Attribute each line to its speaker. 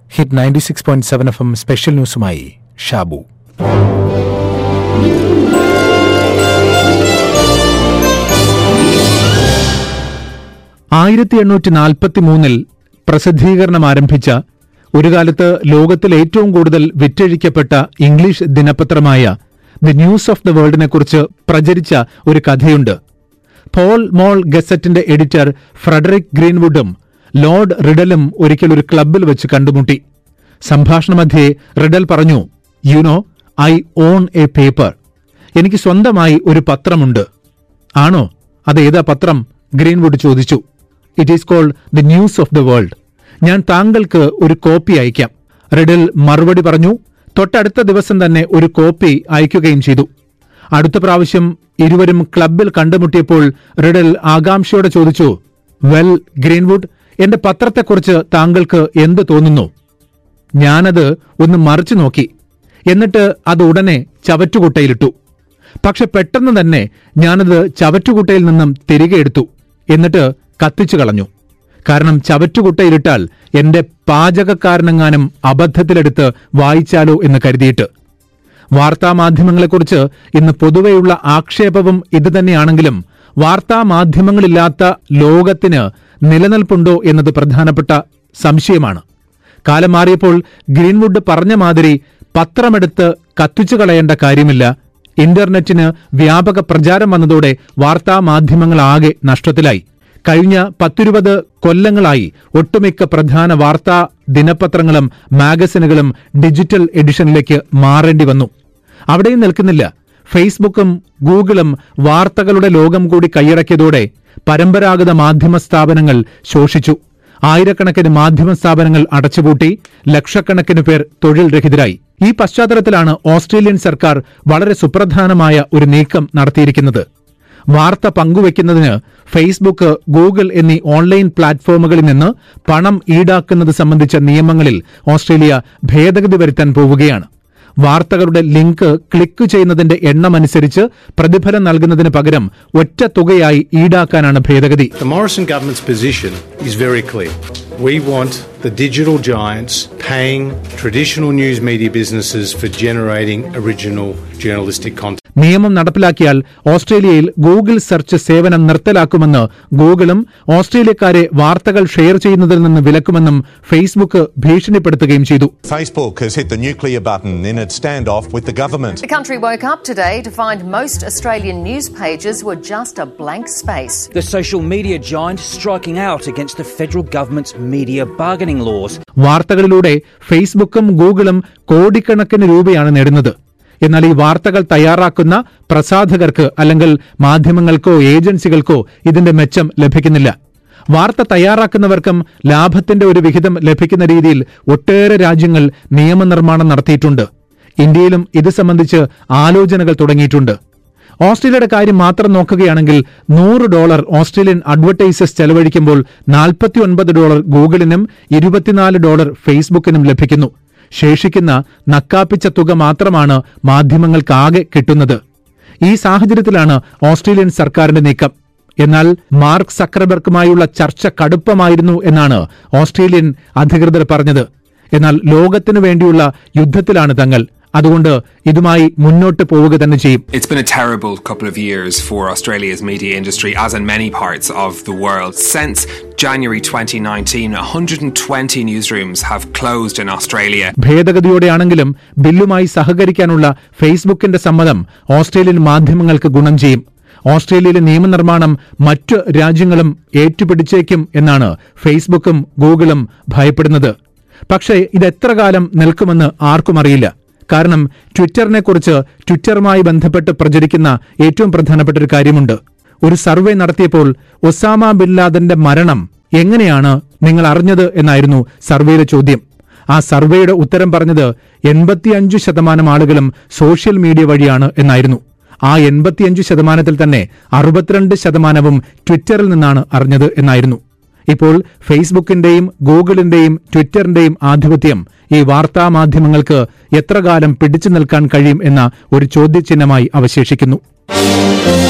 Speaker 1: Hit ninety six point seven F M special ന്യൂസുമായി ഷാബു
Speaker 2: ആയിരത്തി എണ്ണൂറ്റി നാൽപ്പത്തി മൂന്നിൽ പ്രസിദ്ധീകരണം ആരംഭിച്ച ഒരു കാലത്ത് ലോകത്തിൽ ഏറ്റവും കൂടുതൽ വിറ്റഴിക്കപ്പെട്ട ഇംഗ്ലീഷ് ദിനപത്രമായ ദി ന്യൂസ് ഓഫ് ദ വേൾഡിനെ കുറിച്ച് പ്രചരിച്ച ഒരു കഥയുണ്ട് പോൾ മോൾ ഗസറ്റിന്റെ എഡിറ്റർ ഫ്രെഡറിക് ഗ്രീൻവുഡും ലോർഡ് റിഡലും ഒരിക്കൽ ഒരു ക്ലബ്ബിൽ വെച്ച് കണ്ടുമുട്ടി സംഭാഷണമധ്യേ റിഡൽ പറഞ്ഞു you know I own a paper എനിക്ക് സ്വന്തമായി ഒരു പത്രമുണ്ട് ആണോ അത് ഏതാ പത്രം ഗ്രീൻവുഡ് ചോദിച്ചു it is called the news of the world ഞാൻ താങ്കൾക്ക് ഒരു കോപ്പി അയക്കാം റിഡിൽ മറുപടി പറഞ്ഞു തൊട്ടടുത്ത ദിവസം തന്നെ ഒരു കോപ്പി അയക്കുകയും ചെയ്തു അടുത്ത പ്രാവശ്യം ഇരുവരും ക്ലബിൽ കണ്ടുമുട്ടിയപ്പോൾ റിഡൽ ആകാംക്ഷയോടെ ചോദിച്ചു വെൽ ഗ്രീൻവുഡ് എന്റെ പത്രത്തെക്കുറിച്ച് താങ്കൾക്ക് എന്ത് തോന്നുന്നു ഞാനത് ഒന്ന് മറിച്ചു നോക്കി എന്നിട്ട് അത് ഉടനെ ചവറ്റുകുട്ടയിലിട്ടു പക്ഷെ പെട്ടെന്ന് തന്നെ ഞാനത് ചവറ്റുകുട്ടയിൽ നിന്നും തിരികെ എടുത്തു എന്നിട്ട് കത്തിച്ചു കളഞ്ഞു കാരണം ചവറ്റുകുട്ടയിലിട്ടാൽ എന്റെ പാചകക്കാരനെങ്ങാനും അബദ്ധത്തിലെടുത്ത് വായിച്ചാലോ എന്ന് കരുതിയിട്ട് വാർത്താമാധ്യമങ്ങളെക്കുറിച്ച് ഇന്ന് പൊതുവെയുള്ള ആക്ഷേപവും ഇതുതന്നെയാണെങ്കിലും വാർത്താമാധ്യമങ്ങളില്ലാത്ത ലോകത്തിന് നിലനിൽപ്പുണ്ടോ എന്നത് പ്രധാനപ്പെട്ട സംശയമാണ് കാലം മാറിയപ്പോൾ ഗ്രീൻവുഡ് പറഞ്ഞ മാതിരി പത്രമെടുത്ത് കത്തിച്ചു കളയേണ്ട കാര്യമില്ല ഇന്റർനെറ്റിന് വ്യാപക പ്രചാരം വന്നതോടെ വാർത്താമാധ്യമങ്ങളാകെ നഷ്ടത്തിലായി കഴിഞ്ഞ പത്തിരുപത് കൊല്ലങ്ങളായി ഒട്ടുമിക്ക പ്രധാന വാർത്താ ദിനപത്രങ്ങളും മാഗസിനുകളും ഡിജിറ്റൽ എഡിഷനിലേക്ക് മാറേണ്ടി വന്നു അവിടെയും നിൽക്കുന്നില്ല ഫേസ്ബുക്കും ഗൂഗിളും വാർത്തകളുടെ ലോകം കൂടി കൈയടക്കിയതോടെ പരമ്പരാഗത മാധ്യമ സ്ഥാപനങ്ങൾ ശോഷിച്ചു ആയിരക്കണക്കിന് മാധ്യമ സ്ഥാപനങ്ങൾ അടച്ചുപൂട്ടി ലക്ഷക്കണക്കിന് പേർ തൊഴിൽ രഹിതരായി ഈ പശ്ചാത്തലത്തിലാണ് ഓസ്ട്രേലിയൻ സർക്കാർ വളരെ സുപ്രധാനമായ ഒരു നീക്കം നടത്തിയിരിക്കുന്നത് വാർത്ത പങ്കുവയ്ക്കുന്നതിന് ഫേസ്ബുക്ക് ഗൂഗിൾ എന്നീ ഓൺലൈൻ പ്ലാറ്റ്ഫോമുകളിൽ നിന്ന് പണം ഈടാക്കുന്നത് സംബന്ധിച്ച നിയമങ്ങളിൽ ഓസ്ട്രേലിയ ഭേദഗതി വരുത്താൻ പോവുകയാണ് വാർത്തകളുടെ ലിങ്ക് ക്ലിക്ക് ചെയ്യുന്നതിന്റെ എണ്ണമനുസരിച്ച് പ്രതിഫലം നൽകുന്നതിന് പകരം ഒറ്റ തുകയായി ഈടാക്കാനാണ് ഭേദഗതി
Speaker 3: The Morrison government's position is very clear. We want the digital giants paying traditional news media businesses for generating original journalistic content.
Speaker 2: നിയമം നടപ്പിലാക്കിയാൽ ഓസ്ട്രേലിയയിൽ ഗൂഗിൾ സെർച്ച് സേവനം നിർത്തലാക്കുമെന്ന് ഗൂഗിളും ഓസ്ട്രേലിയക്കാരെ വാർത്തകൾ ഷെയർ ചെയ്യുന്നതിൽ നിന്ന് വിലക്കുമെന്നും ഫേസ്ബുക്ക് ഭീഷണിപ്പെടുത്തുകയും ചെയ്തു
Speaker 4: Facebook has hit the nuclear button in its standoff with the government.
Speaker 5: The country woke up today to find most Australian news pages were just a blank space.
Speaker 6: The social media giant striking out against the federal government's media bargaining laws.
Speaker 2: വാർത്തകളിലൂടെ ഫേസ്ബുക്കും ഗൂഗിളും കോടിക്കണക്കിന് രൂപയാണ് നേടുന്നത് എന്നാൽ ഈ വാർത്തകൾ തയ്യാറാക്കുന്ന പ്രസാധകർക്ക് അല്ലെങ്കിൽ മാധ്യമങ്ങൾക്കോ ഏജൻസികൾക്കോ ഇതിന്റെ മെച്ചം ലഭിക്കുന്നില്ല വാർത്ത തയ്യാറാക്കുന്നവർക്കും ലാഭത്തിന്റെ ഒരു വിഹിതം ലഭിക്കുന്ന രീതിയിൽ ഒട്ടേറെ രാജ്യങ്ങൾ നിയമനിർമ്മാണം നടത്തിയിട്ടുണ്ട് ഇന്ത്യയിലും ഇത് സംബന്ധിച്ച് ആലോചനകൾ തുടങ്ങിയിട്ടുണ്ട് ഓസ്ട്രേലിയയുടെ കാര്യം മാത്രം നോക്കുകയാണെങ്കിൽ നൂറ് ഡോളർ ഓസ്ട്രേലിയൻ അഡ്വർടൈസേഴ്സ് ചെലവഴിക്കുമ്പോൾ നാൽപ്പത്തിയൊൻപത് ഡോളർ ഗൂഗിളിനും ഇരുപത്തിനാല് ഡോളർ ഫേസ്ബുക്കിനും ലഭിക്കുന്നു ശേഷിക്കുന്ന നക്കാപ്പിച്ച തുക മാത്രമാണ് മാധ്യമങ്ങൾക്കാകെ കിട്ടുന്നത് ഈ സാഹചര്യത്തിലാണ് ഓസ്ട്രേലിയൻ സർക്കാരിന്റെ നീക്കം എന്നാൽ മാർക്ക് സക്രബർക്കുമായുള്ള ചർച്ച കടുപ്പമായിരുന്നു എന്നാണ് ഓസ്ട്രേലിയൻ അധികൃതർ പറഞ്ഞത് എന്നാൽ ലോകത്തിനു വേണ്ടിയുള്ള യുദ്ധത്തിലാണ് തങ്ങൾ അതുകൊണ്ട് ഇതുമായി മുന്നോട്ട് പോവുക തന്നെ ചെയ്യും
Speaker 7: It's been a terrible couple of years for Australia's media industry, as in many parts of the world. Since January 2019, 120 newsrooms have closed in Australia.
Speaker 2: ഭേദഗതിയോടെയാണെങ്കിലും ബില്ലുമായി സഹകരിക്കാനുള്ള ഫേസ്ബുക്കിന്റെ സമ്മതം ഓസ്ട്രേലിയൻ മാധ്യമങ്ങൾക്ക് ഗുണം ചെയ്യും ഓസ്ട്രേലിയയിലെ നിയമനിർമ്മാണം മറ്റു രാജ്യങ്ങളും ഏറ്റുപിടിച്ചേക്കും എന്നാണ് ഫേസ്ബുക്കും ഗൂഗിളും ഭയപ്പെടുന്നത് പക്ഷേ ഇത് എത്ര കാലം നിൽക്കുമെന്ന് ആർക്കും അറിയില്ല കാരണം ട്വിറ്ററിനെക്കുറിച്ച് ട്വിറ്ററുമായി ബന്ധപ്പെട്ട് പ്രചരിക്കുന്ന ഏറ്റവും പ്രധാനപ്പെട്ട ഒരു കാര്യമുണ്ട് ഒരു സർവേ നടത്തിയപ്പോൾ ഒസാമ ബിൻ ലാദന്റെ മരണം എങ്ങനെയാണ് നിങ്ങൾ അറിഞ്ഞത് എന്നായിരുന്നു സർവേയിലെ ചോദ്യം ആ സർവേയുടെ ഉത്തരം പറഞ്ഞത് എൺപത്തിയഞ്ച് ശതമാനം ആളുകളും സോഷ്യൽ മീഡിയ വഴിയാണ് എന്നായിരുന്നു ആ എൺപത്തിയഞ്ച് ശതമാനത്തിൽ തന്നെ അറുപത്തിരണ്ട് ശതമാനവും ട്വിറ്ററിൽ നിന്നാണ് അറിഞ്ഞത് എന്നായിരുന്നു ഇപ്പോൾ ഫേസ്ബുക്കിന്റെയും ഗൂഗിളിന്റെയും ട്വിറ്ററിന്റെയും ആധിപത്യം ഈ വാർത്താ മാധ്യമങ്ങൾക്ക് എത്ര കാലം പിടിച്ചു നിൽക്കാൻ കഴിയും എന്ന ഒരു ചോദ്യചിഹ്നമായി അവശേഷിക്കുന്നു